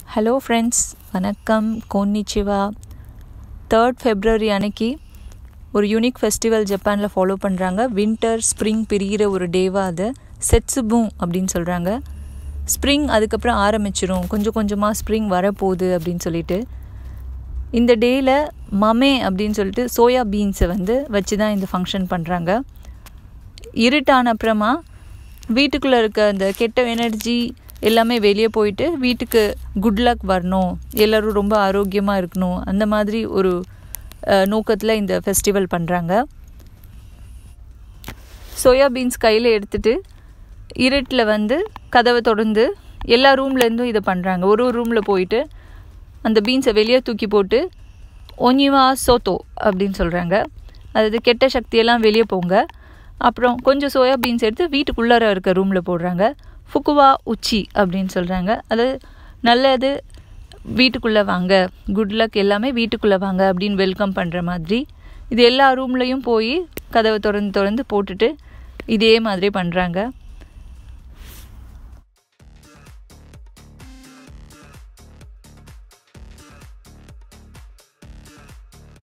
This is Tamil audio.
ஹலோ ஃப்ரெண்ட்ஸ் வணக்கம் கோன்னிச்சிவா தேர்ட் ஃபெப்ரவரி அன்னைக்கு ஒரு யூனிக் ஃபெஸ்டிவல் ஜப்பானில் ஃபாலோ பண்ணுறாங்க வின்டர் ஸ்ப்ரிங் பிரிகிற ஒரு டேவாக அது செட்சுபூம் அப்படின்னு சொல்கிறாங்க ஸ்ப்ரிங் அதுக்கப்புறம் ஆரம்பிச்சிரும் கொஞ்சம் கொஞ்சமாக ஸ்ப்ரிங் வரப்போகுது அப்படின்னு சொல்லிட்டு இந்த டேயில் மமே அப்படின்னு சொல்லிட்டு சோயா பீன்ஸை வந்து வச்சு தான் இந்த ஃபங்க்ஷன் பண்ணுறாங்க இருட்டான அப்புறமா வீட்டுக்குள்ளே இருக்க அந்த கெட்ட எனர்ஜி எல்லாமே வெளியே போயிட்டு வீட்டுக்கு குட் லக் வரணும் எல்லோரும் ரொம்ப ஆரோக்கியமாக இருக்கணும் அந்த மாதிரி ஒரு நோக்கத்தில் இந்த ஃபெஸ்டிவல் பண்ணுறாங்க சோயா பீன்ஸ் கையில் எடுத்துகிட்டு இருட்டில் வந்து கதவை தொடர்ந்து எல்லா ரூம்லேருந்தும் இதை பண்ணுறாங்க ஒரு ஒரு ரூமில் போயிட்டு அந்த பீன்ஸை வெளியே தூக்கி போட்டு ஒனிவா சோத்தோ அப்படின்னு சொல்கிறாங்க அதாவது கெட்ட சக்தியெல்லாம் வெளியே போங்க அப்புறம் கொஞ்சம் சோயா பீன்ஸ் எடுத்து வீட்டுக்குள்ளார இருக்க ரூமில் போடுறாங்க ஃபுக்குவா உச்சி அப்படின்னு சொல்கிறாங்க அது நல்லது வீட்டுக்குள்ளே வாங்க குட் லக் எல்லாமே வீட்டுக்குள்ளே வாங்க அப்படின்னு வெல்கம் பண்ணுற மாதிரி இது எல்லா ரூம்லேயும் போய் கதவை திறந்து திறந்து போட்டுட்டு இதே மாதிரி பண்ணுறாங்க